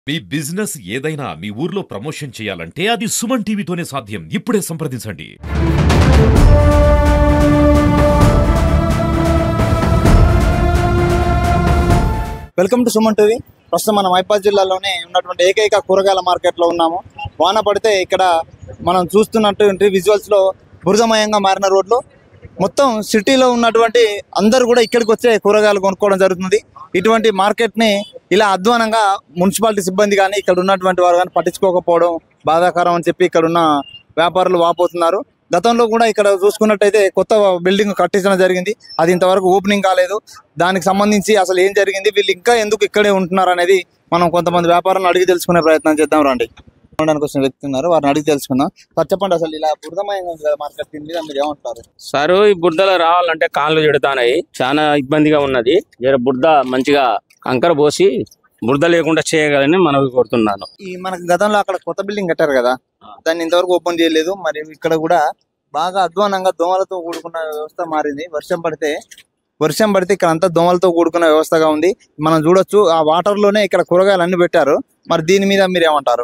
మీ business ఏదైనా మీ ఊర్లో promotion చేయాలంటే అది సుమన్ టీవీతోనే సాధ్యం ఇప్పుడే సంప్రదించండి వెల్కమ్ టు సుమన్ టీవీ ప్రస్తుతం మనం మైపాద్ జిల్లాలోనే ఉన్నటువంటి ఏకైక కూరగాయల మార్కెట్లో ఉన్నాము వాన పడితే ఇక్కడ మనం చూస్తున్నటువంటి విజువల్స్లో బురదమయంగా మారిన రోడ్లు మొత్తం సిటీలో ఉన్నటువంటి అందరూ కూడా ఇక్కడికి వచ్చే కూరగాయలు కొనుక్కోవడం జరుగుతుంది ఇటువంటి మార్కెట్ని ఇలా అధ్వానంగా మున్సిపాలిటీ సిబ్బంది కానీ ఇక్కడ ఉన్నటువంటి వారు కానీ పట్టించుకోకపోవడం బాధాకరం అని చెప్పి ఇక్కడ ఉన్న వ్యాపారులు వాపోతున్నారు గతంలో కూడా ఇక్కడ చూసుకున్నట్టయితే కొత్త బిల్డింగ్ కట్టించడం జరిగింది అది ఇంతవరకు ఓపెనింగ్ కాలేదు దానికి సంబంధించి అసలు ఏం జరిగింది వీళ్ళు ఇంకా ఎందుకు ఇక్కడే ఉంటున్నారు అనేది మనం కొంతమంది వ్యాపారాలను అడిగి తెలుసుకునే ప్రయత్నం చేద్దాం రండి కొనడానికి వచ్చిన వ్యక్తి ఉన్నారు వారిని అడిగి తెలుసుకుందాం సార్ చెప్పండి అసలు ఇలా బురదమయంగా ఉంది కదా మార్కెట్ దీని మీద మీరు ఏమంటారు సారు ఈ బురదలో రావాలంటే కాళ్ళు చెడుతానాయి చాలా ఇబ్బందిగా ఉన్నది జర బురద మంచిగా కంకర పోసి బురద లేకుండా చేయగలని మనవి కోరుతున్నాను ఈ మనకు గతంలో అక్కడ కొత్త బిల్డింగ్ కట్టారు కదా దాన్ని ఇంతవరకు ఓపెన్ చేయలేదు మరి ఇక్కడ కూడా బాగా అధ్వానంగా దోమలతో కూడుకున్న వ్యవస్థ మారింది వర్షం పడితే వర్షం పడితే ఇక్కడ అంతా దోమలతో కూడుకున్న వ్యవస్థగా ఉంది మనం చూడొచ్చు ఆ వాటర్ లోనే ఇక్కడ కూరగాయలు అన్ని పెట్టారు మరి దీని మీద మీరు ఏమంటారు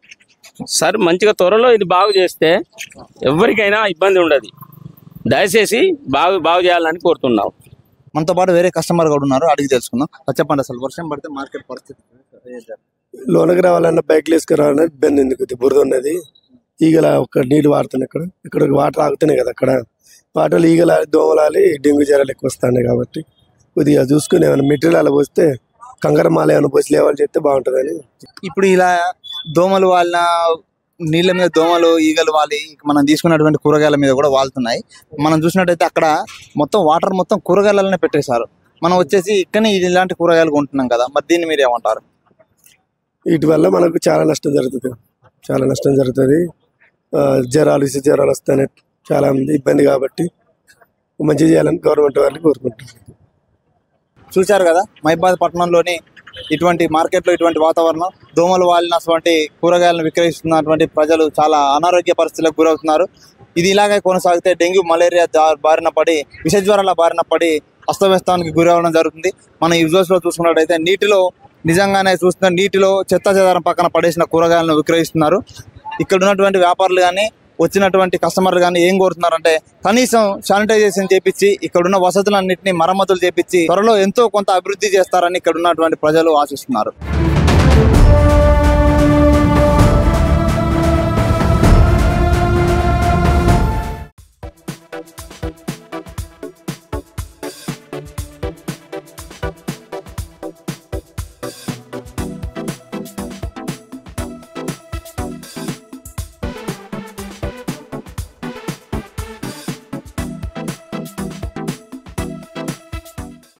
సార్ మంచిగా త్వరలో ఇది బాగు చేస్తే ఎవరికైనా ఇబ్బంది ఉండదు దయచేసి బాగు బాగు చేయాలని కోరుతున్నాం మనతో పాటు వేరే కస్టమర్ కూడా ఉన్నారు అడిగి తెలుసుకుందాం అది చెప్పండి అసలు వర్షం పడితే మార్కెట్ పరిస్థితి ఏంటి? లోనకి రావాలన్నా బైక్లు వేసుకురావాలన్నా ఇబ్బంది ఎందుకు ఇది బురద ఉన్నది ఈగల ఒక నీళ్ళు వాడుతున్నాయి ఇక్కడ ఇక్కడ వాటర్ ఆగుతున్నాయి కదా అక్కడ వాటర్లు ఈగల దోమలాలి డెంగ్యూ జ్వరాలు ఎక్కువ వస్తున్నాయి కాబట్టి కొద్దిగా చూసుకుని ఏమైనా మెటీరియల్ అలా పోస్తే కంకరమాల ఏమైనా పోసి లేవాలి చెప్తే బాగుంటుందని ఇప్పుడు ఇలా దోమలు వాళ్ళ నీళ్ళ మీద దోమలు ఈగలు వాలి మనం తీసుకున్నటువంటి కూరగాయల మీద కూడా వాళ్తున్నాయి మనం చూసినట్టయితే అక్కడ మొత్తం వాటర్ మొత్తం కూరగాయలనే పెట్టేశారు మనం వచ్చేసి ఇక్కడనే ఇలాంటి కూరగాయలు కొంటున్నాం కదా మరి దీన్ని మీరు ఏమంటారు వీటి వల్ల మనకు చాలా నష్టం జరుగుతుంది చాలా నష్టం జరుగుతుంది ఆ, జ్వరాలు ఇసు జ్వరాలు వస్తాయి చాలా మంది ఇబ్బంది కాబట్టి మంచిగా చేయాలని గవర్నమెంట్ వారిని కోరుకుంటున్నాను చూశారు కదా మైబాద్ పట్టణంలోని ఇటువంటి మార్కెట్లో ఇటువంటి వాతావరణం దోమలు వాలినటువంటి కూరగాయలను విక్రయిస్తున్నటువంటి ప్రజలు చాలా అనారోగ్య పరిస్థితులకు గురవుతున్నారు ఇది ఇలాగే కొనసాగితే డెంగ్యూ మలేరియా దా- బారిన పడి విష జ్వరాల బారిన పడి అస్తవ్యస్తానికి గురవడం జరుగుతుంది మనం ఈ విజువల్స్ లో చూసుకున్నట్టయితే నీటిలో నిజంగానే చూస్తున్న నీటిలో చెత్త చెదారం పక్కన పడేసిన కూరగాయలను విక్రయిస్తున్నారు ఇక్కడ ఉన్నటువంటి వ్యాపారులు కానీ వచ్చినటువంటి కస్టమర్లు కానీ ఏం కోరుతున్నారంటే కనీసం శానిటైజేషన్ చేపించి ఇక్కడ ఉన్న వసతులన్నింటినీ మరమ్మతులు చేపించి త్వరలో ఎంతో కొంత అభివృద్ధి చేస్తారని ఇక్కడ ఉన్నటువంటి ప్రజలు ఆశిస్తున్నారు